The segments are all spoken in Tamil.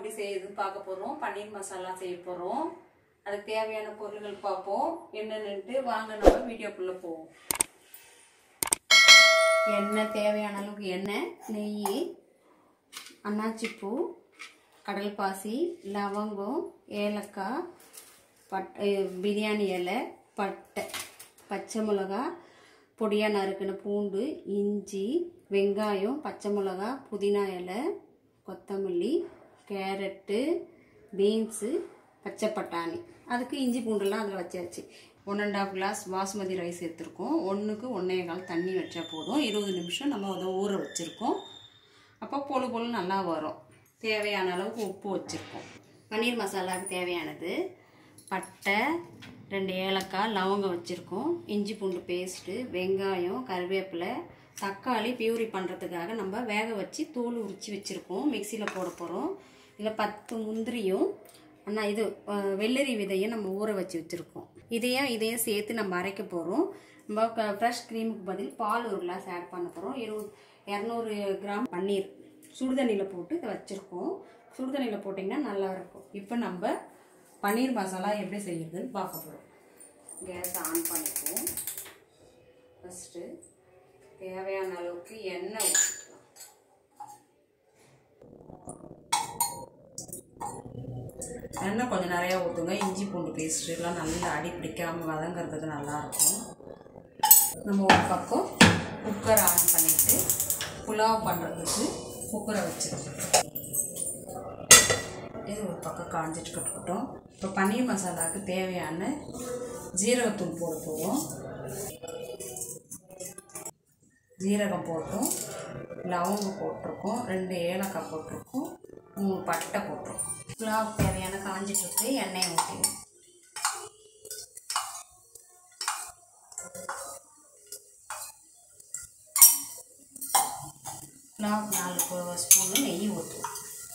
எப்படி செய்யுதுன்னு பார்க்க போகிறோம் பன்னீர் மசாலா செய்ய போகிறோம் அதுக்கு தேவையான பொருள்கள் பார்ப்போம் என்னென்னுட்டு வாங்க நம்ம வீடியோக்குள்ளே போவோம் எண்ணெய் தேவையான அளவுக்கு எண்ணெய் நெய் அன்னாச்சிப்பூ கடல் பாசி லவங்கம் ஏலக்காய் பட் அஹ் பிரியாணி இலை பட்டை பச்சை மிளகா பொடியாக நறுக்கின பூண்டு இஞ்சி வெங்காயம் பச்சை மிளகா புதினா இலை கொத்தமல்லி கேரட்டு பீன்ஸு பச்சை பட்டாணி அதுக்கு இஞ்சி பூண்டுலாம் அதில் வச்சாச்சு one and half glass basmati rice எடுத்திருக்கோம் ஒன்றுக்கு ஒன்றே கால் தண்ணி வச்சா போதும் இருபது நிமிஷம் நம்ம அதை ஊற வச்சுருக்கோம் அப்போ பொழு பொழு நல்லா வரும் தேவையான அளவுக்கு உப்பு வச்சுருக்கோம் பன்னீர் மசாலாவுக்கு தேவையானது பட்டை ரெண்டு ஏலக்காய் லவங்கம் வச்சுருக்கோம் இஞ்சி பூண்டு பேஸ்ட்டு வெங்காயம் கருவேப்பிலை தக்காளி பியூரி பண்ணுறதுக்காக நம்ம வேக வச்சு தோல் உரித்து வச்சுருக்கோம் மிக்சியில் போட போகிறோம் இதில் பத்து முந்திரியும் ஆனால் இது அஹ், வெள்ளரி விதையை நம்ம ஊற வச்சு வச்சுருக்கோம் இதையும் இதையும் சேர்த்து நம்ம அரைக்க போகிறோம் நம்ம ஃப்ரெஷ் க்ரீமுக்கு பதில் பால் ஒரு கிளாஸ் ஆட் பண்ண போகிறோம் இருபது இரநூறு கிராம் பன்னீர் சுடுதண்ணியில் போட்டு இதை வச்சுருக்கோம் சுடுதண்ணியில் போட்டிங்கன்னா நல்லா இருக்கும் இப்போ நம்ம பன்னீர் மசாலா எப்படி செய்யுதுன்னு பார்க்க போகிறோம் கேஸ் ஆன் பண்ணிக்குவோம் ஃபஸ்ட்டு தேவையான அளவுக்கு எண்ணெய் ஊற்றிக்கலாம் எண்ணெய் கொஞ்சம் நிறையா ஊற்றுங்க இஞ்சி பூண்டு பேஸ்ட் எல்லாம் நல்லா அடி பிடிக்காமல் வதங்கிறதுக்கு நல்லாயிருக்கும் நம்ம ஒரு பக்கம் குக்கர் ஆன் பண்ணிவிட்டு புலாவ் பண்ணுறதுக்கு குக்கரை வச்சுருக்கோம் இது ஒரு பக்கம் காஞ்சிட்டு இருக்கட்டும் இப்போ பன்னீர் மசாலாவுக்கு தேவையான ஜீரகத்தூள் போட போகிறோம் ஜீரகம் போட்டோம் லவங்கம் போட்டிருக்கோம் ரெண்டு ஏலக்காய் போட்டிருக்கோம் மூணு பட்டை போட்டிருக்கோம் புலாவுக்கு தேவையான காஞ்சிட்டு இருக்கு எண்ணெயை ஊற்றிடுவோம் புலாவுக்கு நாலு ஸ்பூனு நெய் ஊற்றுவோம்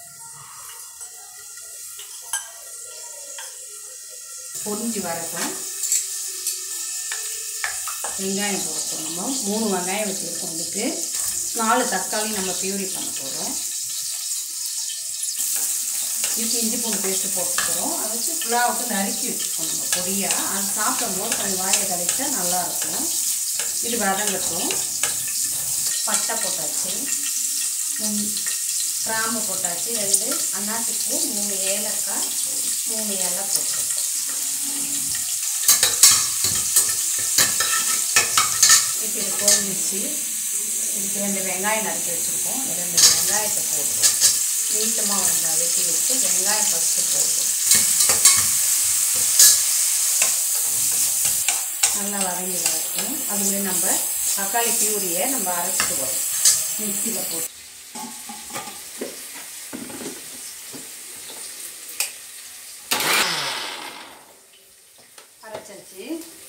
பொரிஞ்சு வரட்டும் வெங்காயம் போட நம்ம மூணு வெங்காயம் வச்சுருக்கோம் இதுக்கு நாலு தக்காளி நம்ம பியூரி பண்ண போகிறோம் இதுக்கு இஞ்சி பூண்டு பேஸ்ட்டு போட்டுக்கிறோம் அது வச்சு புலாவுக்கு நறுக்கி வச்சுருக்கோம் நம்ம பொடியாக அது சாப்பிடும்போது கொஞ்சம் வாயை கழிச்சா நல்லாயிருக்கும் இது வதங்கட்டும் பட்டை போட்டாச்சு மூணு கிராம்பு போட்டாச்சு ரெண்டு அன்னாசிப்பூ மூணு ஏலக்காய் மூணு இலை போட்டோம் இப்போ இது பொரிஞ்சிச்சு இதுக்கு ரெண்டு வெங்காயம் நறுக்கி வச்சுருக்கோம் ரெண்டு வெங்காயத்தை போடுறோம் நீட்டமாக வெங்காயம் வெட்டி வச்சு வெங்காயம் ஃபஸ்ட்டு போடுறோம் நல்லா வதங்கி வரட்டும் அதுலேயே நம்ம தக்காளி பியூரியை நம்ம அரைச்சிட்டு வரோம் மிக்சியில் போட்டு அரைச்சாச்சு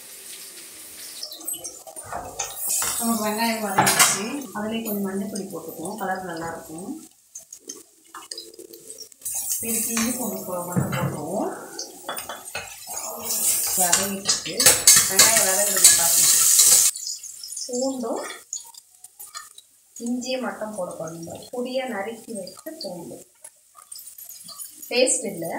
நமக்கு வெங்காயம் வதங்கிச்சு அதுலேயே கொஞ்சம் மஞ்சப்பொடி போட்டுக்குவோம் கலர் நல்லாயிருக்கும் இதுக்கு இஞ்சி பூண்டு போ- மட்டும் போட்டுருவோம் வதங்கிட்டு வெங்காயம் வதங்குறது பார்த்து பூண்டும் இஞ்சியை மட்டும் போட போகணும் பொடியாக நறுக்கி வச்சு பூண்டு பேஸ்ட் இல்லை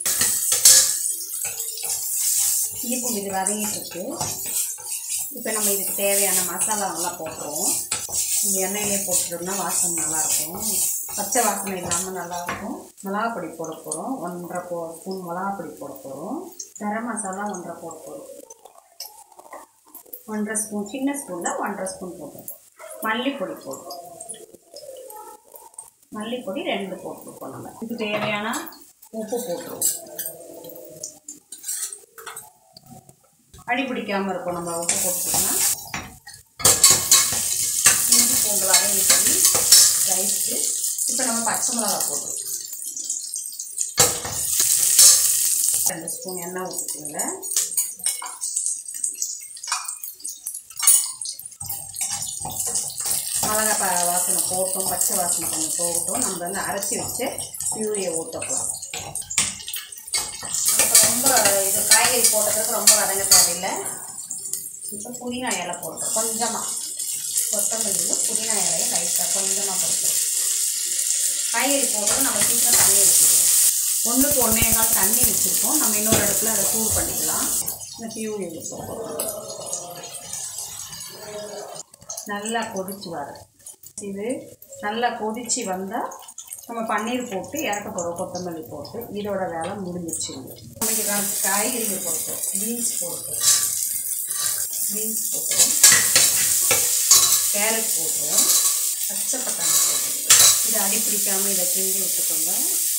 இஞ்சி பூண்டு இது வதங்கிட்டு இருக்கு இப்போ நம்ம இதுக்கு தேவையான மசாலாவெல்லாம் போட்டுருவோம் இந்த எண்ணெயிலே போட்டுட்டோம்னா வாசனை நல்லாயிருக்கும் பச்சை வாசனை இல்லாமல் நல்லாயிருக்கும் மிளகாப்பொடி போட போகிறோம் ஒன்றரை போ ஸ்பூன் மிளகாப்பொடி போட போகிறோம் கரம் மசாலா ஒன்றரை போட போகிறோம் ஒன்றரை ஸ்பூன் சின்ன ஸ்பூனில் ஒன்றரை ஸ்பூன் போட்டுருக்கோம் மல்லிப்பொடி போடுறோம் மல்லிப்பொடி ரெண்டு போட்டிருக்கோம் நம்ம இதுக்கு தேவையான உப்பு போட்டுருவோம் அடி பிடிக்காமல் இருக்கும் நம்ம உப்பு போட்டுட்டோம்னா இஞ்சி பூண்டு வதங்கிட்டு ரைஸ்க்கு இப்போ நம்ம பச்சை மிளகா போடுறோம் ரெண்டு ஸ்பூன் எண்ணெய் ஊற்றிக்கோங்க மிளகா ப வாசனை போட்டோம் பச்சை வாசனை கொஞ்சம் போகட்டும் நம்ம வந்து அரைச்சி வச்சு பியூரியை ஊற்றக்கலாம் இப்போ ரொம்ப இது காய்கறி போட்டதுக்கு ரொம்ப வதங்க தேவையில்லை இப்போ புதினா இலை போடுறோம் கொஞ்சமாக கொத்தமல்லியும் புதினா இலையும் லைட்டாக கொஞ்சமாக போடுறோம் காய்கறி போட்டதும் நம்ம சீக்கிரம் தண்ணி ஊற்றிடுவோம் ஒன்றுக்கு ஒன்றே கால் தண்ணி வச்சுருக்கோம் நம்ம இன்னொரு இடத்துல அதை சூடு பண்ணிக்கலாம் இந்த பியூரி வச்சுருக்கோம் நல்லா கொதிச்சு வர இது நல்லா கொதிச்சு வந்தால் நம்ம பன்னீர் போட்டு இறக்க போகிறோம் கொத்தமல்லி போட்டு இதோட வேலை முடிஞ்சிச்சு நமக்கு கா- காய்கறிகள் போட்டோம் பீன்ஸ் போட்டோம் பீன்ஸ் போட்டோம் கேரட் போட்டோம் பச்சை பட்டாணி போட்டோம் இதை அடி பிடிக்காமல் இதை கிண்டி விட்டுக்கோங்க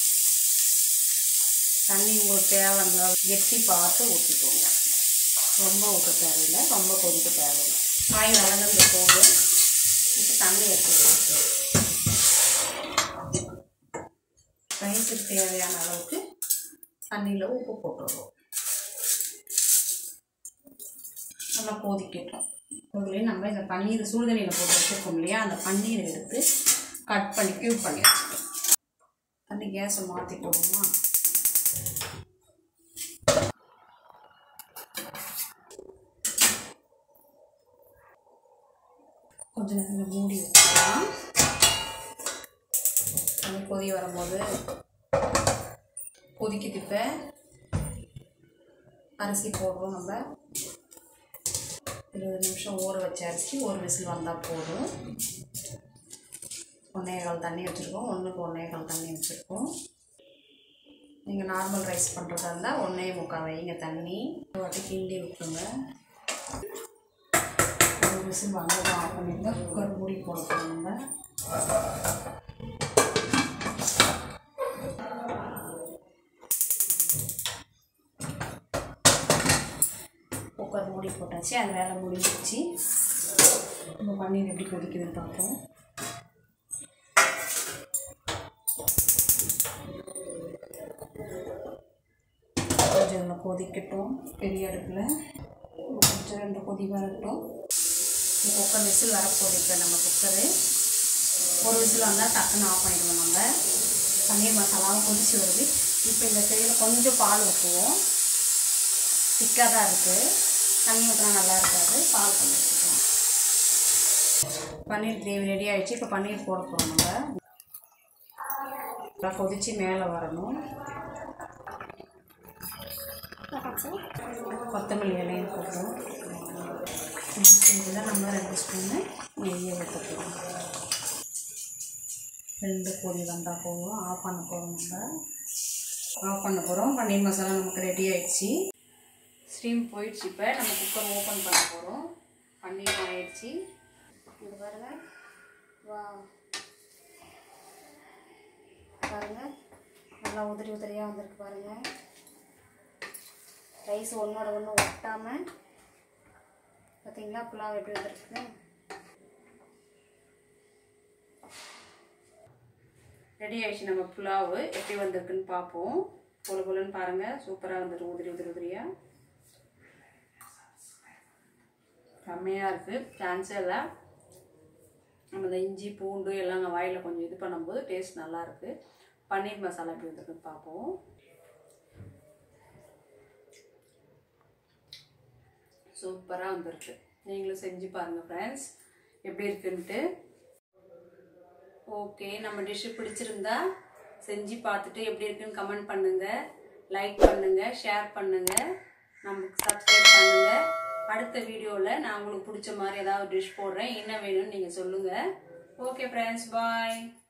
தண்ணி உங்களுக்கு தேவைன்னா கெட்டி பார்த்து ஊற்றிக்கோங்க ரொம்ப ஊற்ற தேவையில்லை ரொம்ப கொதிக்க தேவையில்லை காய் வளர்ந்து போதும் இப்போ தண்ணி எடுத்து ரைஸுக்கு தேவையான அளவுக்கு தண்ணியில் உப்பு போட்டுருவோம் நல்லா கொதிக்கட்டும் அதுலேயும் நம்ம இந்த பன்னீர் சுடுதண்ணியில் போட்டு வச்சுருக்கோம் இல்லையா அந்த பன்னீரை எடுத்து கட் பண்ணி க்யூப் பண்ணி வச்சுக்கோம் தண்ணி கேஸை மாற்றி போடுவோமா கொஞ்ச நேரம் மூடி வச்சுக்கலாம் தண்ணி கொதி வரும்போது கொதிக்குது இப்போ அரிசி போடுறோம் நம்ம இருபது நிமிஷம் ஊற வச்ச அரிசி ஒரு விசில் வந்தால் போதும் ஒன்றே கால் தண்ணி வச்சுருக்கோம் ஒன்றுக்கு ஒன்றே கால் தண்ணி வச்சுருக்கோம் நீங்கள் நார்மல் ரைஸ் பண்ணுறதா இருந்தால் ஒன்றே முக்கால் வைங்க தண்ணி ஒரு வாட்டி கிண்டி விட்டுருங்க ஒரு விசில் வந்ததும் ஆஃப் பண்ணிட்டு குக்கர் மூடி போட போகிறாங்க குக்கர் மூடி போட்டாச்சு அது வேலை முடிஞ்சிடுச்சு நம்ம பன்னீர் எப்படி கொதிக்குதுன்னு பார்ப்போம் கொஞ்சம் இதில் கொதிக்கட்டும் பெரிய அடுப்பில் கொஞ்சம் ரெண்டு கொதி வரட்டும் இந்த குக்கர் விசில் வரப்போகுது இப்போ நம்ம குக்கரு ஒரு விசில் வந்தால் டக்குன்னு ஆஃப் பண்ணிடுவோம் நம்ம பன்னீர் மசாலாவும் கொதிச்சு வருது இப்போ இந்த சைடில் கொஞ்சம் பால் ஊற்றுவோம் திக்காக தான் இருக்குது தண்ணி ஊற்றினா நல்லா இருக்காது பால் கொஞ்சம் வச்சுக்கலாம் பன்னீர் கிரேவி ரெடி ஆயிடுச்சு இப்போ பன்னீர் போட போகிறோம் நம்ம நல்லா கொதிச்சு மேலே வரணும் கொத்தமல்லி இலையும் போடுறோம் இதில் நம்ம ரெண்டு ஸ்பூனு நெய்யை ஊற்ற போகிறோம் ரெண்டு பொடி வந்தால் போதும் ஆஃப் பண்ண போகிறோம் நம்ம ஆஃப் பண்ண போகிறோம் பன்னீர் மசாலா நமக்கு ரெடி ஆயிடுச்சு ஸ்டீம் போயிடுச்சு இப்போ நம்ம குக்கர் ஓப்பன் பண்ண போகிறோம் பன்னீர் ஆயிடுச்சு இது பாருங்க வா பாருங்க நல்லா உதிரி உதிரியாக வந்திருக்கு பாருங்க ரைஸ் ஒன்றோட ஒன்று ஒட்டாமல் பார்த்தீங்களா புலாவ் எப்படி வந்திருக்கு ரெடி ஆயிடுச்சு நம்ம புலாவு எப்படி வந்திருக்குன்னு பார்ப்போம் பொல பொலன்னு பாருங்கள் சூப்பராக வந்துடும் உதிரி உதிரி உதிரியாக செம்மையாக இருக்குது சான்ஸே இல்லை நம்ம இந்த இஞ்சி பூண்டு எல்லாம் அங்கே வாயில் கொஞ்சம் இது பண்ணும்போது டேஸ்ட் நல்லா இருக்கு பன்னீர் மசாலா எப்படி வந்திருக்குன்னு பார்ப்போம் சூப்பராக வந்திருக்கு நீங்களும் செஞ்சு பாருங்கள் ஃப்ரெண்ட்ஸ் எப்படி இருக்குன்ட்டு ஓகே நம்ம டிஷ்ஷு பிடிச்சிருந்தா செஞ்சு பார்த்துட்டு எப்படி இருக்குன்னு கமெண்ட் பண்ணுங்கள் லைக் பண்ணுங்கள் ஷேர் பண்ணுங்கள் நமக்கு சப்ஸ்கிரைப் பண்ணுங்கள் அடுத்த வீடியோவில் நான் உங்களுக்கு பிடிச்ச மாதிரி ஏதாவது டிஷ் போடுறேன் என்ன வேணும்னு நீங்கள் சொல்லுங்கள் ஓகே ஃப்ரெண்ட்ஸ் பாய்